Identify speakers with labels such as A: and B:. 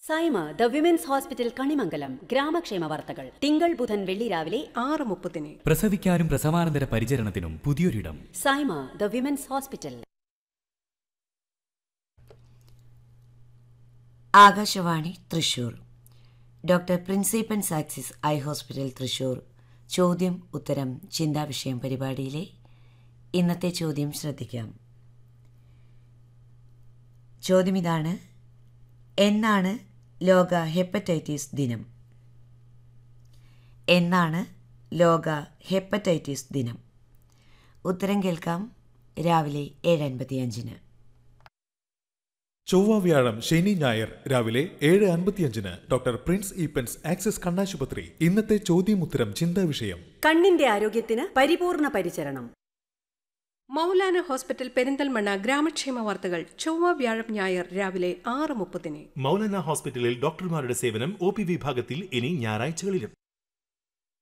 A: Saima the women's hospital Kanimangalam ഗ്രാമക്ഷേമ വാർത്തകൾ തിങ്കൾ ബുധൻ വെള്ളി രാവിലെ
B: ആറ് മുപ്പതിന്
C: പ്രസവിക്കാനും പ്രസവാനന്തര പരിചരണത്തിനും പുതിയൊരിടം
A: Saima the women's hospital
D: Akashvani Thrissur doctor പ്രിൻസിപ്പൻ സാക്സിസ് ഐ ഹോസ്പിറ്റൽ തൃശൂർ ചോദ്യം ഉത്തരം ചിന്താവിഷയം പരിപാടിയിലെ ഇന്നത്തെ ചോദ്യം ശ്രദ്ധിക്കാം ചോദ്യം ഇതാണ് എന്നാണ് ലോക ഹെപ്പറ്റൈറ്റിസ് ദിനം എന്നാണ് ലോക ഹെപ്പറ്റൈറ്റിസ് ദിനം ഉത്തരം കേൾക്കാം രാവിലെ ഏഴ് അൻപത്തിയഞ്ചിന്
E: ചൊവ്വ വ്യാഴം ശനി ഞായർ രാവിലെ ഏഴ് അൻപത്തിയഞ്ചിന് ഡോക്ടർ പ്രിൻസ് ഈപ്പൻസ് ആക്സിസ് കണ്ണാശുപത്രി ഇന്നത്തെ ചോദ്യമുത്തരം ചിന്താ വിഷയം
A: കണ്ണിന്റെ ആരോഗ്യത്തിന് പരിപൂർണ പരിചരണം
B: മൗലാന ഹോസ്പിറ്റൽ പെരിന്തൽമണ്ണ ഗ്രാമക്ഷേമ വാർത്തകൾ ചൊവ്വ വ്യാഴം ഞായർ രാവിലെ ആറ് മുപ്പതിന്
F: മൗലാന ഹോസ്പിറ്റലിൽ ഡോക്ടർമാരുടെ സേവനം ഒ പി വിഭാഗത്തിൽ ഇനി ഞായറാഴ്ചകളിലും